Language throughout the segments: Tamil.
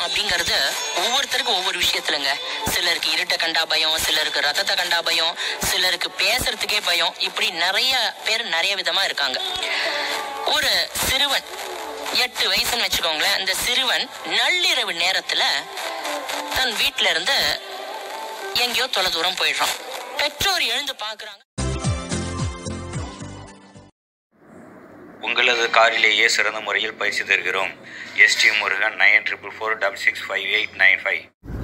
அப்படிங்கறது ஒவ்வொருத்தருக்கும் ஒவ்வொரு விஷயத்துலங்க சிலருக்கு இருட்டை கண்டா பயம் சிலருக்கு ரத்தத்தை கண்டா பயம் சிலருக்கு பேசுறதுக்கே பயம் இப்படி நிறைய பேர் நிறைய விதமா இருக்காங்க ஒரு சிறுவன் எட்டு வயசுன்னு வச்சுக்கோங்களேன் அந்த சிறுவன் நள்ளிரவு நேரத்துல தன் வீட்ல இருந்து எங்கேயோ தொலை தூரம் போயிடுறான் பெற்றோர் எழுந்து பாக்குறாங்க உங்களது காரிலேயே சிறந்த முறையில் பயிற்சி தருகிறோம் ST Murugan nine triple four double six five eight nine five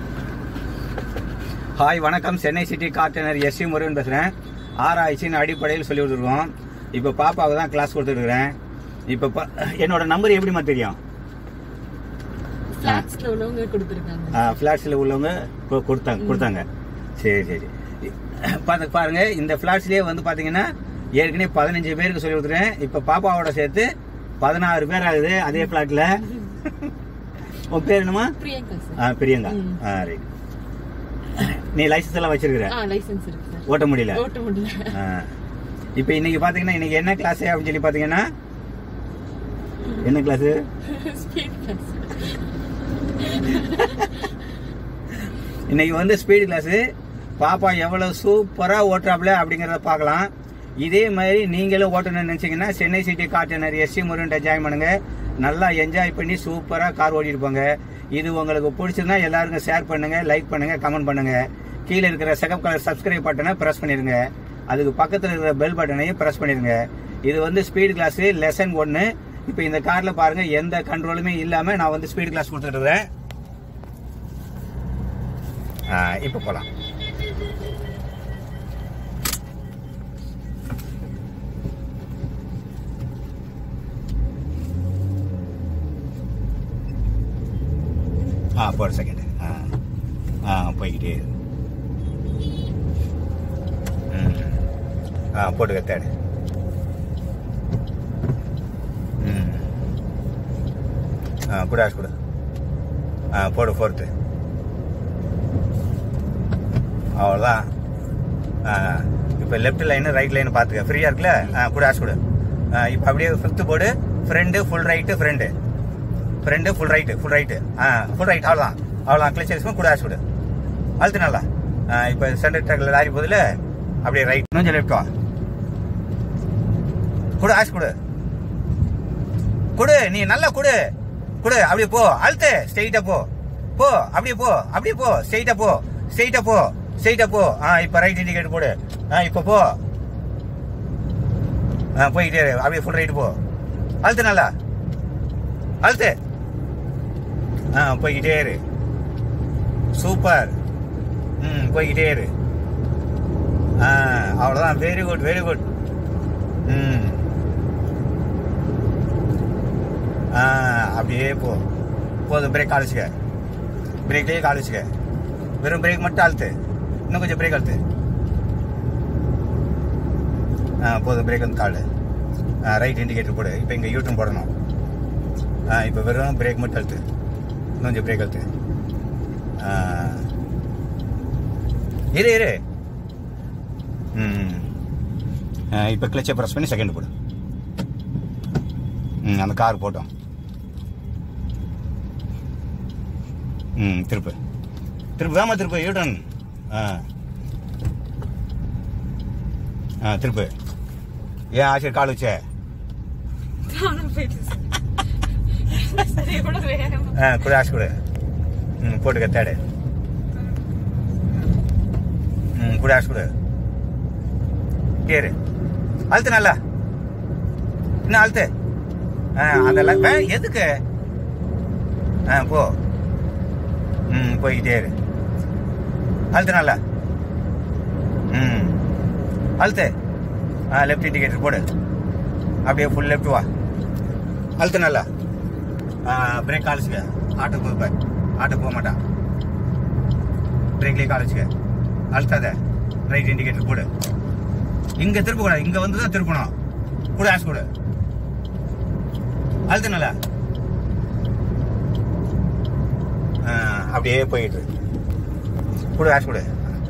hi வணக்கம் Chennai city gardener S C Murugan பேசுகிறேன் ஆராய்ச்சியின் அடிப்படையில் சொல்லி கொடுத்துருக்கோம் இப்போ பாப்பாவுக்கு தான் கிளாஸ் கொடுத்துருக்குறேன் இப்போ பா- என்னோட நம்பர் எப்படிம்மா தெரியும் ஃபிளாட்ஸ்ல உள்ளவங்க கொடுத்துருக்காங்க ஃப்ளாட்ஸில் உள்ளவங்க கொ- கொடுத்தாங்க கொடுத்தாங்க சரி சரி பார்த்து பாருங்க இந்த ஃப்ளாட்ஸ்லேயே வந்து பார்த்தீங்கன்னா ஏற்கனவே பதினஞ்சு பேருக்கு சொல்லி கொடுத்துருக்கேன் இப்போ பாப்பாவோட சேர்த்து பதினாறு பேர் ஆகுது அதே ஃப்ளாட்டில் உன் பேர் என்னம்மா பிரியங்கா சார் ஆ பிரியங்கா ம். ஆ ரைட் நீ லைசன்ஸ் எல்லாம் வச்சிருக்கிற ஆ லைசென்ஸ் இருக்கு சார் ஓட்ட முடியல ஓட்ட முடியல ஆ. இப்போ இன்னைக்கு பாத்தீங்கன்னா இன்னைக்கு என்ன கிளாஸ் அப்படின்னு சொல்லி பாத்தீங்கன்னா என்ன கிளாஸ் ஸ்பீட் கிளாஸ் இன்னைக்கு வந்து ஸ்பீடு கிளாஸ் பாப்பா எவ்வளவு சூப்பரா ஓட்டுறாப்ல அப்படிங்கறத பார்க்கலாம் இதே மாதிரி நீங்களும் ஓட்டணும்னு நினைச்சீங்கன்னா சென்னை சிட்டி கார்டனர் எஸ்சி முருகன்ட்ட ஜாயின் பண்ணுங்க நல்லா என்ஜாய் பண்ணி சூப்பரா கார் ஓட்டிட்டு போங்க இது உங்களுக்கு பிடிச்சிருந்தா எல்லாருக்கும் ஷேர் பண்ணுங்க லைக் பண்ணுங்க கமெண்ட் பண்ணுங்க கீழே இருக்கிற செகப் கலர் சப்ஸ்கிரைப் பட்டனை பிரஸ் பண்ணிருங்க அதுக்கு பக்கத்துல இருக்கிற பெல் பட்டனையும் பிரஸ் பண்ணிருங்க இது வந்து ஸ்பீடு கிளாஸ் லெசன் ஒன்னு இப்போ இந்த கார்ல பாருங்க எந்த கண்ட்ரோலுமே இல்லாம நான் வந்து ஸ்பீடு கிளாஸ் கொடுத்துட்டு இருக்கேன் ஆ, இப்ப போலாம் ஆ போற செகண்ட் ஆ ஆ போய்கிட்டே இரு. ம். ஆ போட்டுக்க தேடு ம் ஆ கூட கூட ஆ போடு ஃபோர்த்து அவ்வளோதான் இப்போ லெஃப்ட் லைனு ரைட் லைன் பார்த்துக்க ஃப்ரீயாக இருக்குல்ல ஆ கூட ஆஸ் கொடு இப்போ அப்படியே ஃபிஃப்த்து போடு friend full right friend friend full right full right ah full right அவ்வளோதான் அவ்வளோதான் கிளச் எடுக்கும் கூட ஆஸ் கொடு அழுத்து நல்லா இப்போ சென்டர் ட்ராக்ல லாரி போதில் அப்படியே ரைட் கொஞ்சம் லெஃப்ட் வா கொடு ஆஸ் கொடு கொடு நீ நல்லா கொடு கொடு அப்படியே போ அழுத்து ஸ்ட்ரெயிட்டா போ போ அப்படியே போ அப்படியே போ ஸ்ட்ரெயிட்டா போ ஸ்ட்ரெயிட்டா போ ஸ்ட்ரெயிட்டா போ ஆ இப்ப ரைட் இண்டிகேட்டர் போடு ஆ இப்ப போ ஆ போய்கிட்டே இரு. அப்படியே ஃபுல் ரைட் போ அழுத்து நல்லா அழுத்து ஆ போய்கிட்டே இரு சூப்பர் ம் போய்கிட்டே இரு ஆ அவ்வளோதான் வெரி குட் வெரி குட் ம் ஆ அப்படியே போ போதும் பிரேக் அழிச்சுக்க பிரேக்லேயே காலிச்சுக்க வெறும் பிரேக் மட்டும் அழுத்து இன்னும் கொஞ்சம் பிரேக் அழுத்து ஆ போதும் பிரேக் வந்து காலு ஆ ரைட் இண்டிகேட்டர் போடு இப்போ இங்கே யூட்டன் போடணும் ஆ இப்போ வெறும் பிரேக் மட்டும் அழுத்து இன்னும் கொஞ்சம் பிரேக் அழுத்து ஆ இரு இரு ம் இப்போ கிளச்சை ப்ரெஸ் பண்ணி செகண்ட் போடு ம் அந்த கார் போட்டோம் ம் திருப்பு திருப்பு வேமா திருப்பு யூட்டன் ஆ ஆ திருப்பு ஏன் ஆசிரியர் கால் வச்ச காணாம போயிட்டு சார் சரி எவ்வளவு வேகமா ஆ கொடு ஆசை கொடு ம் போட்டுக்க தேடு ம் கொடு ஆசை கொடு கேரு அழுத்து நல்லா இன்னும் அழுத்து ஆ அந்த ல- வே எதுக்கு ஆ போ ம் போய்கிட்டே இரு அழுத்து நல்லா ம் அழுத்து ஆ லெஃப்ட் இண்டிகேட்டர் போடு அப்படியே ஃபுல் லெஃப்ட் வா அழுத்து நல்லா பிரேக் காலிச்சுக்க ஆட்டோ போய் பார் ஆட்டோ போக மாட்டான் பிரேக்லேயே காலிச்சுக்க அழுத்தாத ரைட் இண்டிகேட்டர் போடு இங்க திருப்ப கூடாது இங்க வந்து தான் திருப்பணும் கூட ஆசை கொடு அழுத்து நல்லா ஆ, அப்படியே போயிட்டு இரு. கூட ஆசை கொடு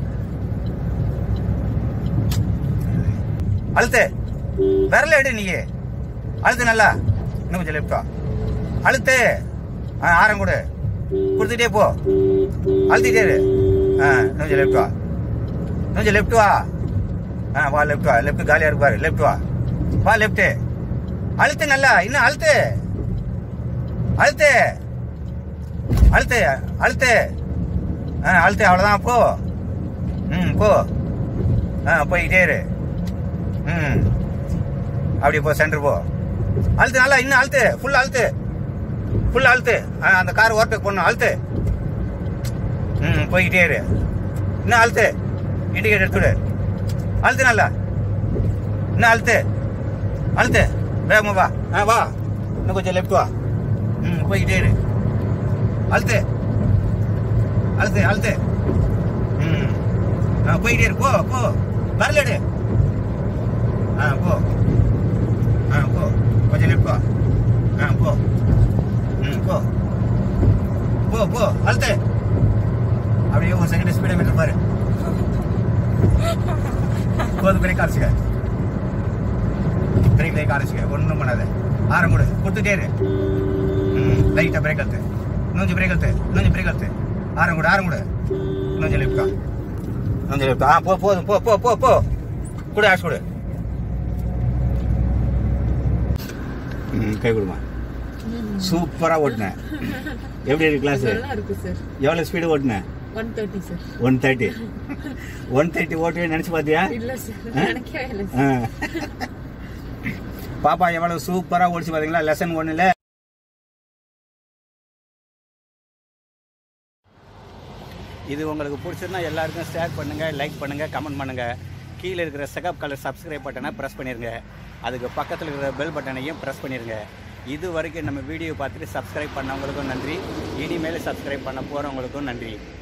அழுத்து விரல எடு நீ அழுத்து நல்லா இன்னும் கொஞ்சம் லெஃப்ட் வா அழுத்து ஆ, ஆரம் கொடு கொடுத்துட்டே போ அழுத்திட்டே இரு ஆ இன்னும் கொஞ்சம் லெஃப்ட் வா இன்னும் கொஞ்சம் லெஃப்ட் வா ஆ வா லெஃப்ட் வா லெஃப்ட் காலியா இருக்கு பாரு லெஃப்ட் வா வா லெஃப்ட் அழுத்து நல்லா இன்னும் அழுத்து அழுத்து அழுத்து அழுத்து ஆ அழுத்து அவ்வளோதான் போ ம் போ ஆ போய்கிட்டே இரு ம் அப்படியே போ சென்டர் போ அழுத்து நல்லா இன்னும் அழுத்து ஃபுல் அழுத்து ஃபுல் அழுத்து ஆ, அந்த கார் ஓவர்டேக் பண்ணணும் அழுத்து ம் போய்கிட்டே இரு இன்னும் அழுத்து இண்டிகேட்டர் எடுத்துடு அழுத்து நல்லா இன்னும் அழுத்து அழுத்து வேகமா வா ஆ வா இன்னும் கொஞ்சம் லெஃப்ட் வா ம் போய்கிட்டே இரு அழுத்து அழுத்து அழுத்து ம் ஆ போய்கிட்டே இரு போ போ வரலடு ஆ போ ஆ போ கொஞ்சம் லெஃப்ட் வா ஆ போ ம் போ போ போ அழுத்து அப்படியே ஒரு செகண்ட் ஸ்பீடை மீட்டர் பாரு போது பிரேக் அடிச்சுக்க பிரேக் லைக் அடிச்சுக்க ஒன்றும் பண்ணாத ஆரம் கொடு கொடுத்துட்டே இரு ம் லைட்டாக பிரேக் அழுத்து இன்னொஞ்சு பிரேக் அழுத்து இன்னொஞ்சு பிரேக் அழுத்து ஆரம் கொடு ஆரம் கொடு இன்னொஞ்சு லெஃப்டா இன்னொஞ்சு லெஃப்ட் ஆ போ போதும் போ போ போ போ கொடு ஆஷ் கொடு ம் கை கொடுமா சூப்பராக ஓட்டினேன் எப்படி இருக்கு கிளாஸ் நல்லா இருக்கு சார் எவ்வளோ ஸ்பீடு ஓட்டினேன் one thirty sir one thirty one thirty ஓட்டுவே நினச்சி பார்த்தியா இல்ல சார் ஆ? நினைக்கவே இல்லை ஆ. சார் பாப்பா எவ்வளவு சூப்பரா ஓடிச்சு பாத்தீங்களா லெசன் ஒன்னுல இது உங்களுக்கு பிடிச்சிருந்தா எல்லாருக்கும் ஷேர் பண்ணுங்க லைக் பண்ணுங்க கமெண்ட் பண்ணுங்க கீழே இருக்கிற செகப் கலர் சப்ஸ்கிரைப் பட்டனை ப்ரெஸ் பண்ணிருங்க அதுக்கு பக்கத்தில் இருக்கிற பெல் பட்டனையும் ப்ரெஸ் பண்ணிருங்க இது வரைக்கும் நம்ம வீடியோ பார்த்துட்டு சப்ஸ்கிரைப் பண்ணவங்களுக்கும் நன்றி இனிமேல் சப்ஸ்கிரைப் பண்ண போகிறவங்களுக்கும் நன்றி